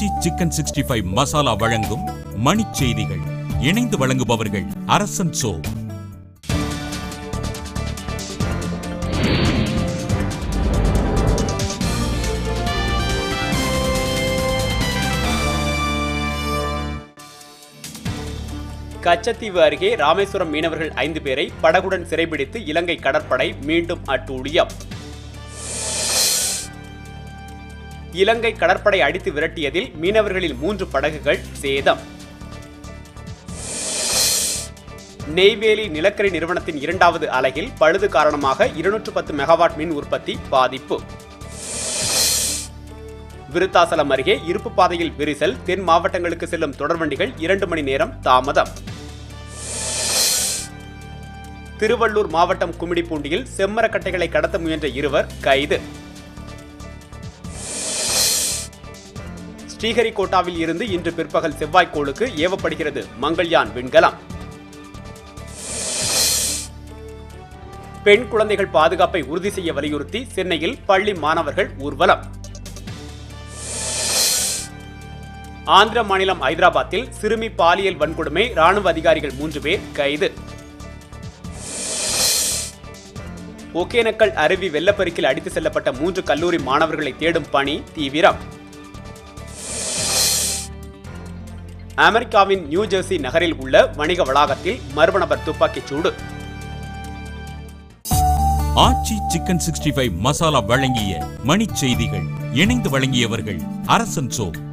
ஆச்சி chicken sixty five masala வழங்கும் மணிச் செய்திகள் இணைந்து வழங்குபவர்கள் அரசன் சோ கச்சத்தீவு அருகே ராமேஸ்வரம் மீனவர்கள் ஐந்து பேரை படகுடன் சிறைபிடித்து இலங்கை கடற்படை மீண்டும் அட்டூழியம் இலங்கை கடற்படை அடித்து விரட்டியதில் மீனவர்களில் மூன்று படகுகள் சேதம் நெய்வேலி நிலக்கரி நிறுவனத்தின் இரண்டாவது அலகில் பழுது காரணமாக இருநூற்று பத்து மெகாவாட் மின் உற்பத்தி பாதிப்பு விருத்தாசலம் அருகே இருப்பு பாதையில் விரிசல் தென் மாவட்டங்களுக்கு செல்லும் தொடர்வண்டிகள் இரண்டு மணி நேரம் தாமதம் திருவள்ளூர் மாவட்டம் கும்மிடிப்பூண்டியில் செம்மரக்கட்டைகளை கடத்த முயன்ற இருவர் கைது ஸ்ரீஹரிகோட்டாவில் இருந்து இன்று பிற்பகல் செவ்வாய்க்கோளுக்கு ஏவப்படுகிறது மங்கள்யான் விண்கலம் பெண் குழந்தைகள் பாதுகாப்பை உறுதி செய்ய வலியுறுத்தி சென்னையில் பள்ளி மாணவர்கள் ஊர்வலம் ஆந்திர மாநிலம் ஐதராபாத்தில் சிறுமி பாலியல் வன்கொடுமை ராணுவ அதிகாரிகள் மூன்று பேர் கைது ஒகேனக்கல் அருவி வெள்ளப்பெருக்கில் அடித்து செல்லப்பட்ட மூன்று கல்லூரி மாணவர்களை தேடும் பணி தீவிரம் அமெரிக்காவின் நியூ ஜெர்சி நகரில் உள்ள வணிக வளாகத்தில் மர்ம நபர் துப்பாக்கிச் சூடு Aachi chicken sixty five masala வழங்கிய மணிச் செய்திகள் இணைந்து வழங்கியவர்கள் அரசன் சோ